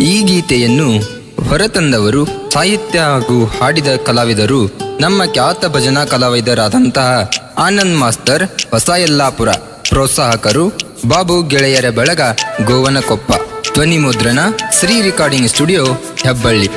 ಈ ಗೀತೆಯನ್ನು ಹೊರತಂದವರು ಸಾಹಿತ್ಯ ಹಾಗೂ ಹಾಡಿದ ಕಲಾವಿದರು ನಮ್ಮ ಖ್ಯಾತ ಭಜನಾ ಕಲಾವಿದರಾದಂತಹ ಆನಂದ್ ಮಾಸ್ತರ್ ಹೊಸ ಯಲ್ಲಾಪುರ ಪ್ರೋತ್ಸಾಹಕರು ಬಾಬು ಗೆಳೆಯರ ಬಳಗ ಗೋವನಕೊಪ್ಪ ಧ್ವನಿ ಮುದ್ರಣ ಶ್ರೀ ರೆಕಾರ್ಡಿಂಗ್ ಸ್ಟುಡಿಯೋ ಹೆಬ್ಬಳ್ಳಿ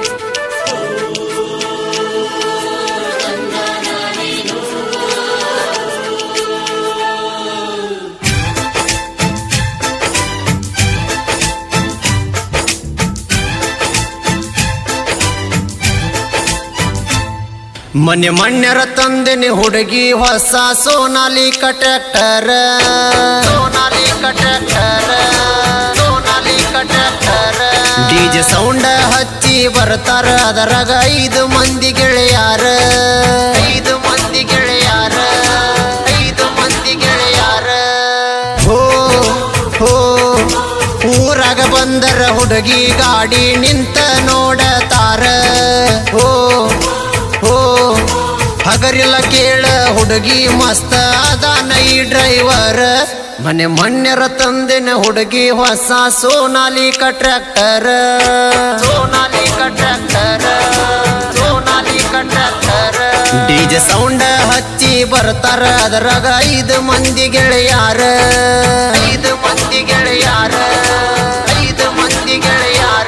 ಮನೆ ಮಣ್ಯರ ತಂದೆನೆ ಹುಡುಗಿ ಹೊಸ Sonali tractor Sonali tractor Sonali tractor DJ sound ಹಚ್ಚಿ ಬರ್ತಾರ ಅದರಾಗ ಐದು ಮಂದಿ ಗೆಳೆಯಾರ ಐದು ಮಂದಿ ಗೆಳೆಯಾರ ಐದು ಮಂದಿ ಗೆಳೆಯಾರ ಹೋ ಹೋ ಊರಾಗ ಬಂದರ ಹುಡುಗಿ ಗಾಡಿ ನಿಂತ ನೋಡತಾರ ಹೋ ಹೋ ಹಗರಿಲ್ಲ ಕೇಳ ಹುಡುಗಿ ಮಸ್ತ ಅದಾನ ಈ ಡ್ರೈವರ್ ಮನೆ ಮಣ್ಯರ ತಂದೆನ ಹುಡುಗಿ ಹೊಸ Sonali tractor Sonali tractor Sonali tractor DJ sound ಹಚ್ಚಿ ಬರ್ತಾರ ಅದರಾಗ ಐದು ಮಂದಿ ಗೆಳೆಯಾರ ಐದು ಮಂದಿ ಗೆಳೆಯಾರ ಐದು ಮಂದಿ ಗೆಳೆಯಾರ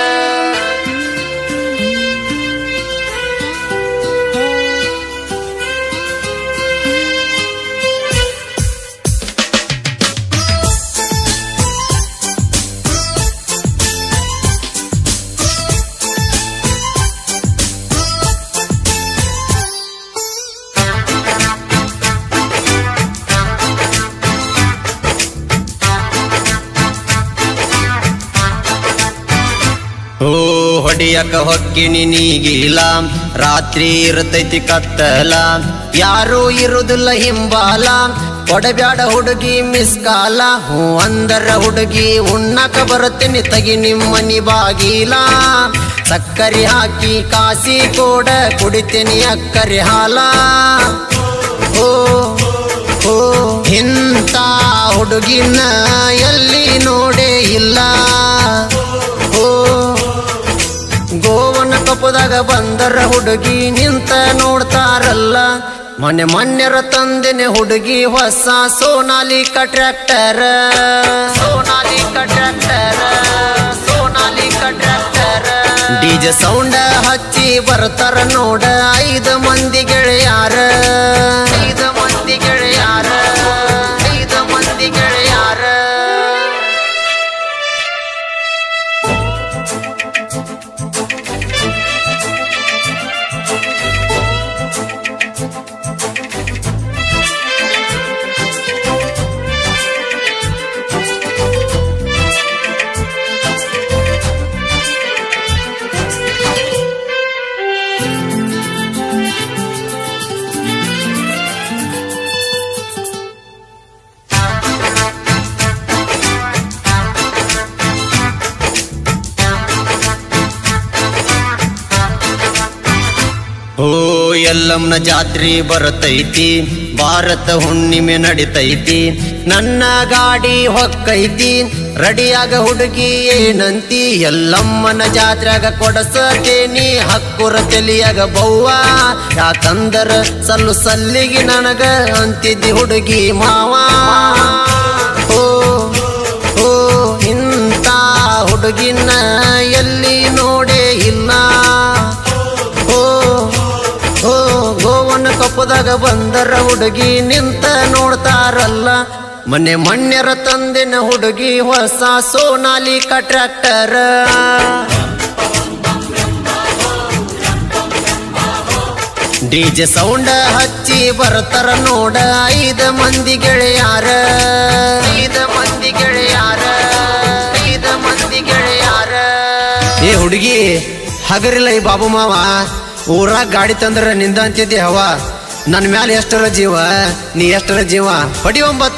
ಓ ಹೊಡಿಯಕ ಹೊಕ್ಕಿನಿ ನೀಗಿಲ್ಲ ರಾತ್ರಿ ಇರ್ತೈತಿ ಕತ್ತಲ ಯಾರು ಇರುದಿಲ್ಲ ಹಿಂಬಾಲ ಕೊಡಬ್ಯಾಡ ಹುಡುಗಿ ಮಿಸ್ ಕಾಲ ಹೂ ಅಂದರ ಹುಡುಗಿ ಉಣ್ಣಕ ಬರುತ್ತೀನಿ ತಗಿ ನಿಮ್ಮನಿ ಬಾಗಿಲ ಸಕ್ಕರೆ ಹಾಕಿ ಕಾಸಿ ಕೋಡ ಕುಡಿತೀನಿ ಅಕ್ಕರೆ ಹಾಲ ಓ ಓ ಇಂಥ ಹುಡುಗಿನ ಎಲ್ಲಿ ನೋಡೇ ಇಲ್ಲ ಓ ಗೋವನ ಕಪ್ಪದಾಗ ಬಂದರ ಹುಡುಗಿ ನಿಂತ ನೋಡ್ತಾರಲ್ಲ ಮನೆ ಮನ್ಯರ ತಂದೆನೆ ಹುಡುಗಿ ಹೊಸ Sonali tractor Sonali tractor Sonali tractor DJ sound ಹಚ್ಚಿ ಬರ್ತಾರ ನೋಡ ಐದು ಮಂದಿ ಗೆಳೆಯಾರ ಐದು ಮಂದಿ ಗೆಳೆಯಾರ ಐದು ಮಂದಿ ಗೆಳೆಯಾರ ಓ ಎಲ್ಲಮ್ಮನ ಜಾತ್ರೆ ಬರತೈತಿ ಭಾರತ ಹುಣ್ಣಿಮೆ ನಡಿತೈತಿ ನನ್ನ ಗಾಡಿ ಹೊಕ್ಕೈತಿ ರೆಡಿಯಾಗ ಹುಡುಗಿ ಏನಂತಿ ಎಲ್ಲಮ್ಮನ ಜಾತ್ರೆಗ ಕೊಡಸತೇನಿ ಹಕ್ಕುರ ತಲಿಯಾಗ ಬವ್ವ ಯಾಕಂದರ ಸಲ್ಲು ಸಲ್ಲಿಗೆ ನನಗ ಅಂತಿದ್ದಿ ಹುಡುಗಿ ಮಾವ ಓ ಓ ಇಂಥ ಹುಡುಗಿನ ಎಲ್ಲಿ ನೋಡೇ ಇಲ್ಲ ಓ ಓ ಗೋವನ ಕಪ್ಪದಾಗ ಬಂದರ ಹುಡುಗಿ ನಿಂತ ನೋಡ್ತಾರಲ್ಲ ಮನೆ ಮಣ್ಯರ ತಂದಿನ ಹುಡುಗಿ ಹೊಸ ಸೋನಾಲಿ ಟ್ರ್ಯಾಕ್ಟರ್ ಡಿಜೆ ಸೌಂಡ ಹಚ್ಚಿ ಬರ್ತಾರ ನೋಡ ಐದು ಮಂದಿ ಗೆಳೆಯಾರ ಐದು ಮಂದಿ ಗೆಳೆಯಾರ ಐದು ಮಂದಿ ಗೆಳೆಯಾರ ಏ ಹುಡುಗಿ ಹಗರಿಲ್ಲ ಈ ಬಾಬು ಮಾವ ಊರಾಗ ಗಾಡಿ ತಂದ್ರ ನಿಂದ ಅಂತಿದ್ದೆ ಹವ ನನ್ನ ಮ್ಯಾಲ ಎಷ್ಟರ ಜೀವ ನೀ ಎಷ್ಟರ ಜೀವ ಹೊಡಿ ಒಂಬತ್ತ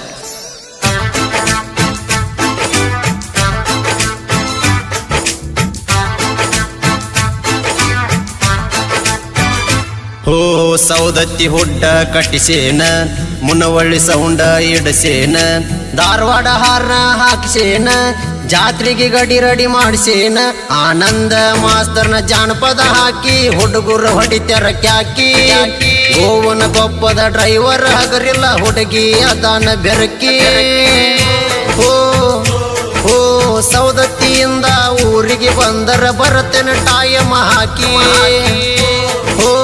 ಓ ಸೌದತ್ತಿ ಹುಡ್ಡ ಕಟ್ಟಿಸೇನ ಮುನವಳ್ಳಿ ಸೌಂಡ ಇಡಸೇನ ಧಾರವಾಡ ಹಾರ ಹಾಕ್ಸೇನ ಜಾತ್ರೆಗೆ ಗಡಿ ರೆಡಿ ಮಾಡಿಸೇನ ಆನಂದ ಮಾಸ್ತರ್ನ ಜಾನಪದ ಹಾಕಿ ಹುಡುಗರು ಹೊಡಿತ್ಯಾರ ಕ್ಯಾಕಿ ಗೋವನ ಕೊಪ್ಪದ ಡ್ರೈವರ್ ಹಗರಿಲ್ಲ ಹುಡುಗಿ ಅದಾನ ಬೆರಕಿ ಹೋ ಹೋ ಸೌದತ್ತಿಯಿಂದ ಊರಿಗೆ ಬಂದರ ಬರತೇನ ಟಾಯಮ ಹಾಕಿ ಹೋ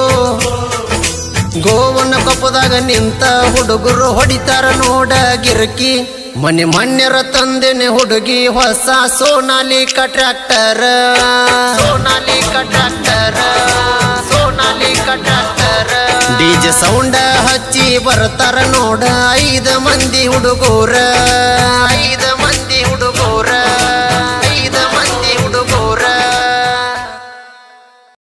ಗೋವನ ಕೊಪ್ಪದಾಗ ನಿಂತ ಹುಡುಗರು ಹೊಡಿತಾರ ನೋಡ ಗಿರಕಿ ಮನೆ ಮಣ್ಯರ ತಂದೆನೆ ಹುಡುಗಿ ಹೊಸ Sonalika tractor Sonalika tractor Sonalika tractor DJ sound ಹಚ್ಚಿ ಬರ್ತಾರ ನೋಡ ಐದು ಮಂದಿ ಹುಡುಗರ ಐದು